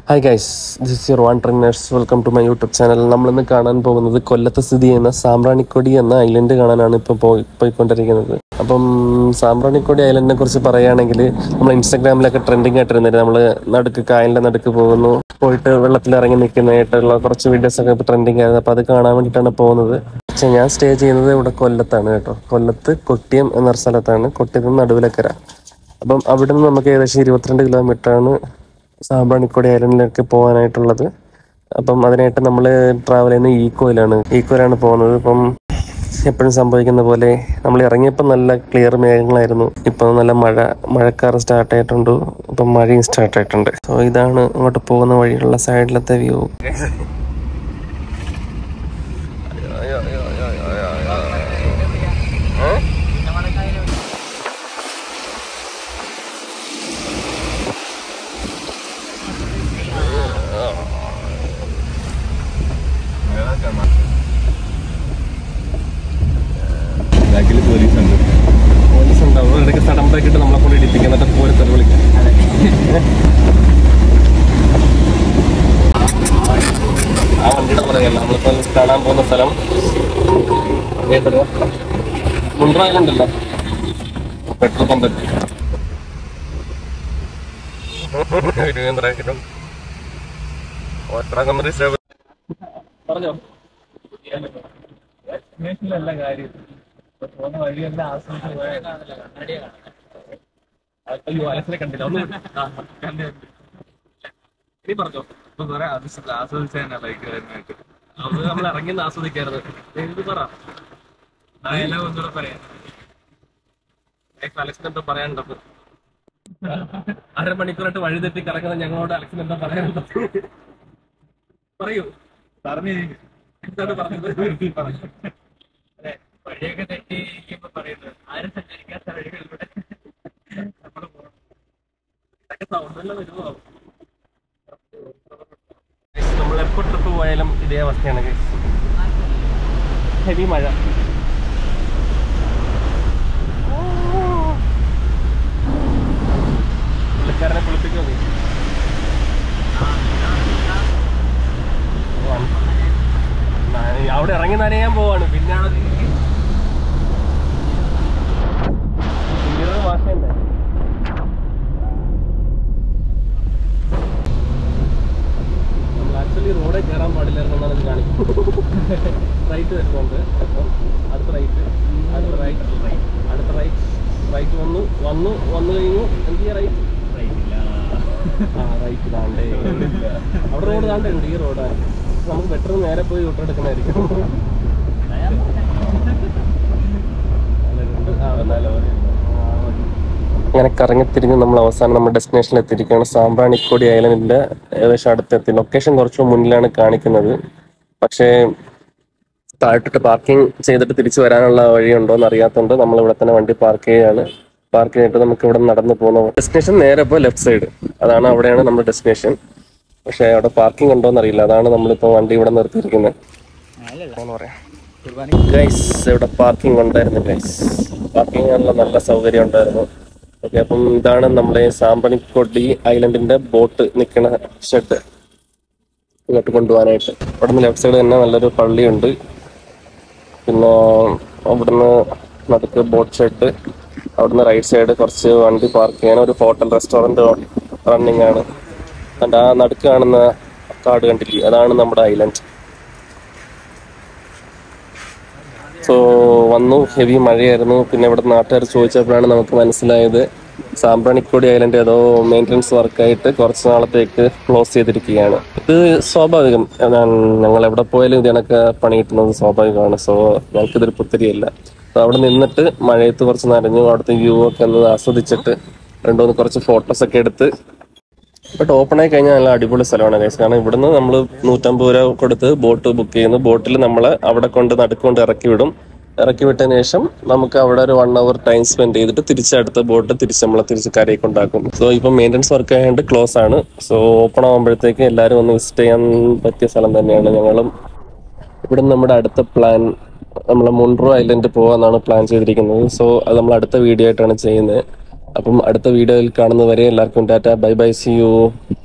hi guys this your one trainers welcome to my YouTube channel നമ്മളിന്ന് കാണാൻ പോകുന്നത് കൊല്ലത്ത് സ്ഥിതി ചെയ്യുന്ന സാമ്പ്രാണിക്കൊടി എന്ന ഐലൻഡ് കാണാനാണ് ഇപ്പോൾ പോയി പോയിക്കൊണ്ടിരിക്കുന്നത് അപ്പം സാമ്പ്രാണിക്കൊടി ഐലൻഡിനെ കുറിച്ച് പറയുകയാണെങ്കിൽ നമ്മൾ ഇൻസ്റ്റാഗ്രാമിലൊക്കെ ട്രെൻഡിങ് ആയിട്ടിരുന്നില്ല നമ്മൾ നടുക്ക് കായലിൻ്റെ നടുക്ക് പോകുന്നു പോയിട്ട് വെള്ളത്തിൽ ഇറങ്ങി നിൽക്കുന്നതായിട്ടുള്ള കുറച്ച് വീഡിയോസ് ഒക്കെ ഇപ്പോൾ ട്രെൻഡിങ് ആയിരുന്നു അപ്പോൾ അത് കാണാൻ വേണ്ടിയിട്ടാണ് പോകുന്നത് പക്ഷേ ഞാൻ സ്റ്റേ ചെയ്യുന്നത് ഇവിടെ കൊല്ലത്താണ് കേട്ടോ കൊല്ലത്ത് കൊട്ടിയം എന്നൊരു സ്ഥലത്താണ് കൊട്ടിയത്ത് നിന്ന് നടുവിലക്കര അപ്പം അവിടെ നിന്ന് നമുക്ക് ഏകദേശം ഇരുപത്തിരണ്ട് കിലോമീറ്റർ ആണ് സാമ്പ്രാണിക്കോടി ഐലൻഡിലേക്ക് പോകാനായിട്ടുള്ളത് അപ്പം അതിനായിട്ട് നമ്മൾ ട്രാവൽ ചെയ്യുന്നത് ഈക്കോയിലാണ് ഈക്കോയിലാണ് പോകുന്നത് ഇപ്പം എപ്പോഴും സംഭവിക്കുന്ന പോലെ നമ്മൾ ഇറങ്ങിയപ്പോൾ നല്ല ക്ലിയർ മേഘങ്ങളായിരുന്നു ഇപ്പം നല്ല മഴ മഴക്കാറ് സ്റ്റാർട്ട് ആയിട്ടുണ്ട് ഇപ്പം മഴയും സ്റ്റാർട്ട് ആയിട്ടുണ്ട് സോ ഇതാണ് അങ്ങോട്ട് പോകുന്ന വഴിയുള്ള സൈഡിലത്തെ വ്യൂ ബാക്കിൽ പോലീസ് ഉണ്ട് പോലീസ് ഉണ്ടാവും ഇടയ്ക്ക് സഡൻ ബ്രേക്ക് ഇട്ട് നമ്മളെ കൊണ്ട് ഇടിപ്പിക്കും എന്നിട്ട് പോലീസ് തെറി വിളിക്കും ആ വണ്ടിയുടെ പുറകെയല്ല നമ്മളിപ്പോൾ കാണാൻ പോകുന്ന സ്ഥലം ഏതൊരു മുൻറായിലുണ്ടല്ലോ പെട്രോൾ പമ്പ് പറഞ്ഞോ ഡെസ്റ്റിനേഷനിലല്ല കാര്യം ഇപ്പൊ പോകുന്ന വഴിയെല്ലാം ആസ്വദിച്ച് പോയാൽ അയ്യോ അലസിനെ കണ്ടില്ല ഒന്ന് കണ്ടു ഇനി പറഞ്ഞോ ഇപ്പൊ കുറെ ആസ്വദിച്ചാണ് ബൈക്ക് വരുന്നതായിട്ട് അത് നമ്മൾ ഇറങ്ങി ആസ്വദിക്കരുത് എന്ത് പറ ഡയലോഗ് ഒന്നുകൂടെ പറയാം അലക്സിന് എന്താ പറയാനുണ്ടത് അരമണിക്കൂറായിട്ട് വഴി തെറ്റി കിടക്കുന്ന ഞങ്ങളോട് അലക്സിന് എന്താ പറയാനുള്ളത് പറയൂ പറഞ്ഞു എന്താണ് പറഞ്ഞത് അതെ വഴിയൊക്കെ തെറ്റിയിരിക്കുമ്പോ പറയുന്നത് ആരും സഞ്ചരിക്കാത്ത വഴികളിലൂടെ നമ്മള് പോകണം ഇതൊക്കെ സൗണ്ട് എല്ലാം വരുമോ നമ്മൾ എപ്പോൾ ട്രിപ്പ് പോയാലും ഇതേ അവസ്ഥയാണ് ഹെവി മഴ പുള്ളിക്കാരനെ കുളിപ്പിക്കോ നീ ന- അവിടെ ഇറങ്ങി നനയാൻ പോവാണ് പിന്നെ അവിടെ മാസല്ലേ നമ്മൾ ആക്ച്വലി റോഡിൽ കയറാൻ പാടില്ലായിരുന്നു എന്നാണ് ഇത് കാണിക്കുന്നത് റൈറ്റ് വരുന്നുണ്ട് അപ്പം അടുത്ത റൈറ്റ് അടുത്ത റൈറ്റ് അടുത്ത റൈറ്റ് റൈറ്റ് വന്നു വന്നു വന്നു കഴിഞ്ഞു എന്ത് ചെയ്യാ റൈറ്റ് ആ റൈറ്റ് താണ്ടേ അവിടെ റോഡ് താണ്ടേ ഉണ്ട് ഈ റോഡാണ് നമുക്ക് ബെറ്റർ നേരെ പോയി വിട്ടെടുക്കണമായിരിക്കും അങ്ങനെ കറങ്ങിത്തിരിഞ്ഞ് നമ്മൾ അവസാനം നമ്മുടെ ഡെസ്റ്റിനേഷനിൽ എത്തിയിരിക്കുകയാണ് സാമ്പ്രാണിക്കോടി ഐലൻഡിന്റെ ഏകദേശം അടുത്തെത്തി ലൊക്കേഷൻ കുറച്ച് മുന്നിലാണ് കാണിക്കുന്നത് പക്ഷേ താഴോട്ട് പാർക്കിംഗ് ചെയ്തിട്ട് തിരിച്ചു വരാനുള്ള വഴിയുണ്ടോ എന്ന് അറിയാത്തതുകൊണ്ട് നമ്മൾ ഇവിടെ തന്നെ വണ്ടി പാർക്ക് ചെയ്യുകയാണ് പാർക്ക് ചെയ്തിട്ട് നമുക്ക് ഇവിടെ നടന്നു പോകുന്ന ഡെസ്റ്റിനേഷൻ നേരെ ഇപ്പോൾ ലെഫ്റ്റ് സൈഡ് അതാണ് അവിടെയാണ് നമ്മുടെ ഡെസ്റ്റിനേഷൻ പക്ഷേ അവിടെ പാർക്കിംഗ് ഉണ്ടോ എന്ന് അറിയില്ല അതാണ് നമ്മളിപ്പോൾ വണ്ടി ഇവിടെ നിർത്തിയിരിക്കുന്നത് എന്ന് പറയാം ഗൈസ് ഇവിടെ പാർക്കിംഗ് ഉണ്ടായിരുന്നു ഗൈസ് പാർക്കിംഗ് ഉള്ള നല്ല സൗകര്യം ഉണ്ടായിരുന്നു ഓക്കെ അപ്പം ഇതാണ് നമ്മുടെ സാമ്പണിക്കൊടി ഐലൻഡിന്റെ ബോട്ട് നിൽക്കുന്ന ഷെഡ് ഇങ്ങോട്ട് കൊണ്ടുപോകാനായിട്ട് ഇവിടെ നിന്ന് ലെഫ്റ്റ് സൈഡ് തന്നെ നല്ലൊരു പള്ളിയുണ്ട് പിന്നെ അവിടുന്ന് നടുക്ക് ബോട്ട് ഷെഡ് അവിടുന്ന് റൈറ്റ് സൈഡ് കുറച്ച് വണ്ടി പാർക്ക് ചെയ്യാൻ ഒരു ഹോട്ടൽ റെസ്റ്റോറൻറ്റ് റണ്ണിങ് ആണ് കണ്ട ആ നടുക്ക് കാണുന്ന കാട് കണ്ടില്ലേ അതാണ് നമ്മുടെ ഐലൻഡ് സോ വന്നു ഹെവി മഴയായിരുന്നു പിന്നെ ഇവിടെ നാട്ടുകാർ ചോദിച്ചപ്പോഴാണ് നമുക്ക് മനസ്സിലായത് സാമ്പ്രാണിക്കോടി ഐലൻഡ് ഏതോ മെയിൻ്റനൻസ് വർക്കായിട്ട് കുറച്ച് നാളത്തേക്ക് ക്ലോസ് ചെയ്തിരിക്കുകയാണ് ഇത് സ്വാഭാവികം ഞാൻ ഞങ്ങൾ എവിടെ പോയാലും ഇത് കണക്ക് പണി കിട്ടുന്നത് സ്വാഭാവികമാണ് സോ ഞങ്ങൾക്ക് ഇതൊരു പുത്തിരിയല്ല സോ അവിടെ നിന്നിട്ട് മഴയത്ത് കുറച്ച് നനഞ്ഞു അവിടുത്തെ വ്യൂ ഒക്കെ ഒന്ന് ആസ്വദിച്ചിട്ട് രണ്ടുമൂന്ന് കുറച്ച് ഫോട്ടോസ് ഒക്കെ എടുത്ത് ബട്ട് ഓപ്പൺ ആയി കഴിഞ്ഞാൽ നല്ല അടിപൊളി സ്ഥലമാണ് ഗൈസ് കാരണം ഇവിടുന്ന് നമ്മൾ നൂറ്റമ്പത് രൂപ കൊടുത്ത് ബോട്ട് ബുക്ക് ചെയ്യുന്നു ബോട്ടിൽ നമ്മളെ അവിടെ കൊണ്ട് നടുക്കൊണ്ട് ഇറക്കി വിടും ഇറക്കി വിട്ടതിന് ശേഷം നമുക്ക് അവിടെ ഒരു വൺ അവർ ടൈം സ്പെൻഡ് ചെയ്തിട്ട് തിരിച്ച് അടുത്ത ബോട്ട് തിരിച്ച് നമ്മളെ തിരിച്ച് കരയിൽ കൊണ്ടാക്കും സോ ഇപ്പം മെയിൻ്റനൻസ് വർക്ക് ആയതുകൊണ്ട് ക്ലോസ് ആണ് സോ ഓപ്പൺ ആകുമ്പോഴത്തേക്ക് എല്ലാവരും ഒന്ന് വിസിറ്റ് ചെയ്യാൻ പറ്റിയ സ്ഥലം തന്നെയാണ് ഞങ്ങളും ഇവിടുന്ന് നമ്മുടെ അടുത്ത പ്ലാൻ നമ്മൾ മുൺട്രോ ഐലൻഡ് പോകാന്നാണ് പ്ലാൻ ചെയ്തിരിക്കുന്നത് സോ അത് നമ്മൾ അടുത്ത വീഡിയോ ആയിട്ടാണ് ചെയ്യുന്നത് അപ്പം അടുത്ത വീഡിയോയിൽ കാണുന്നവരെ എല്ലാവർക്കും tata bye bye see U